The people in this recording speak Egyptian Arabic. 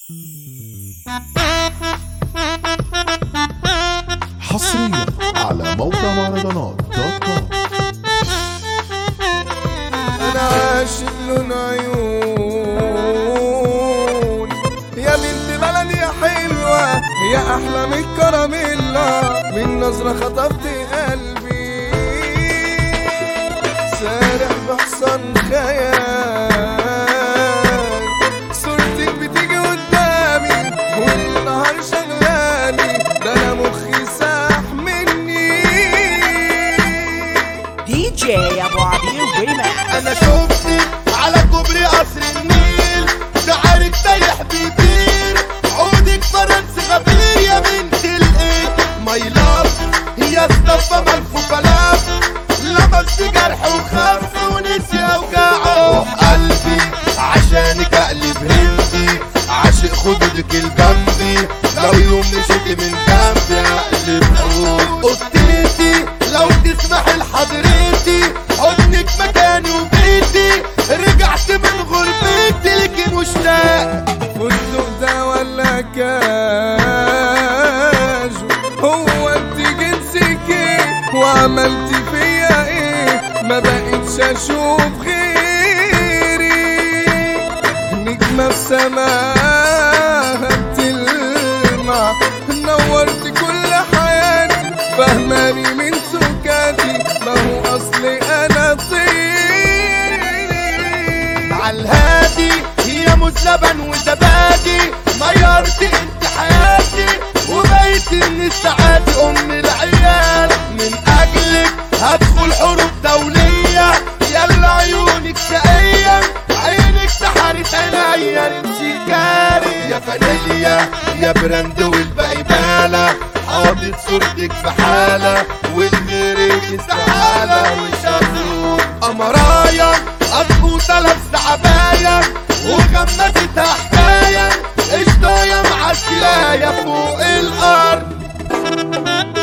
حصريا على موقع مهرجانات دوت كوم انا عاشق لون عيون يا بنت بلدي يا حلوة يا احلى من الكراميلا من نظرة خطفت قلبي سارح بحصن خيال صورتك بتيجي قدامي والنهار شغلاني ده انا مخي ساح مني دي جي ابو عبير ريماكس انا شفتك على كوبري قصر النيل شعرك سايح بيطير عودك فرنسي غبير يا بنت الايه ماي لاف هي الصفة ملفوفة لاف لمس جرح وخف ونسي اوجاعه قلبي عشانك اقلب هندي عاشق خدودك الجنبي لو يوم مشيت من جنبي اقلب حروف قلتلتي لو تسمح لحضرتي حضنك مكاني وبيتي رجعت من غربتي لك مشتاق فندق ده ولا كاج هو انت جنسك ايه وعملتي فيا ايه ما بقتش اشوف غيري نجمة في سماها بتلمع نورت كل حياتي فهماني من سكاتي ما هو اصلي انا طير عالهادي هي موز لبن وزبادي غيرت انت حياتي وبقيت من السعادة ام العيال من اجلك هدخل حروب دولية يلا عيونك شقية عينك سحرت عينيا انت كاري يا فانيليا يا براند والباقي بالة حاطط صورتك في حالة والغيرك استحالة وشافوك قمرايا قطوطة لابسة عباية وغمستها حكاية قشطاية مع السلاية فوق الأرض